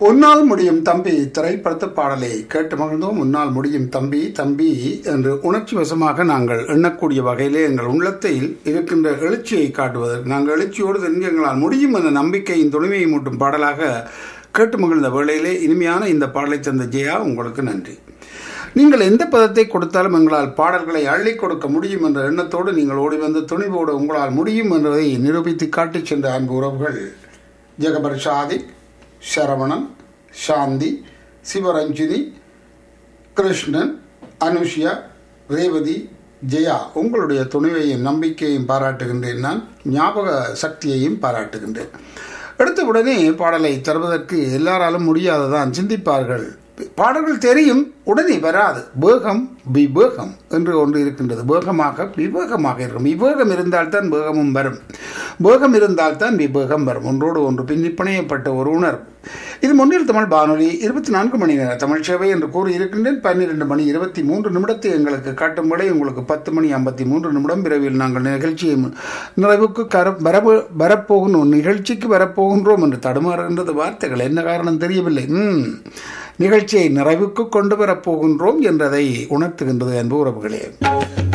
உன்னால் முடியும் தம்பி திரைப்படத்து பாடலை கேட்டு மகிழ்ந்தோம் உன்னால் முடியும் தம்பி தம்பி என்று உணர்ச்சி வசமாக நாங்கள் எண்ணக்கூடிய வகையிலே எங்கள் உள்ளத்தில் இருக்கின்ற எழுச்சியை காட்டுவதற்கு நாங்கள் எழுச்சியோடு தெரிஞ்சு எங்களால் முடியும் என்ற நம்பிக்கையின் துணிமையை மூட்டும் பாடலாக கேட்டு மகிழ்ந்த வேளையிலே இனிமையான இந்த பாடலை தந்த ஜெயா உங்களுக்கு நன்றி நீங்கள் எந்த பதத்தை கொடுத்தாலும் எங்களால் பாடல்களை அள்ளி கொடுக்க முடியும் என்ற எண்ணத்தோடு நீங்கள் ஓடி வந்து துணிவோடு உங்களால் முடியும் என்பதை நிரூபித்து காட்டிச் சென்ற அன்பு உறவுகள் ஜெகபர் சாதிக் சரவணன் சாந்தி சிவரஞ்சினி கிருஷ்ணன் அனுஷ்யா ரேவதி ஜெயா உங்களுடைய துணிவையும் நம்பிக்கையும் பாராட்டுகின்றேன் நான் ஞாபக சக்தியையும் பாராட்டுகின்றேன் எடுத்த உடனே பாடலை தருவதற்கு எல்லாராலும் முடியாததான் சிந்திப்பார்கள் பாடல்கள் தெரியும் உடனே வராது வேகம் விவேகம் என்று ஒன்று இருக்கின்றது வேகமாக விவேகமாக இருக்கும் விவேகம் இருந்தால்தான் வேகமும் வரும் வேகம் இருந்தால்தான் விவேகம் வரும் ஒன்றோடு ஒன்று பின்னி பிணையப்பட்ட ஒரு உணர்வு இது முன்னில் தமிழ் வானொலி இருபத்தி நான்கு மணி நேர தமிழ் சேவை என்று கூறி இருக்கின்றேன் பன்னிரெண்டு மணி இருபத்தி மூன்று நிமிடத்தை எங்களுக்கு காட்டும் விட உங்களுக்கு பத்து மணி ஐம்பத்தி மூன்று நிமிடம் விரைவில் நாங்கள் நிகழ்ச்சியை நிறைவுக்கு கர வரவு வரப்போகின்றோம் நிகழ்ச்சிக்கு வரப்போகின்றோம் என்று தடுமாறுகின்றது வார்த்தைகள் என்ன காரணம் தெரியவில்லை ம் நிகழ்ச்சியை நிறைவுக்கு கொண்டு வரப்போகின்றோம் என்றதை உணர்த்துகின்றது அன்பு உறவுகளே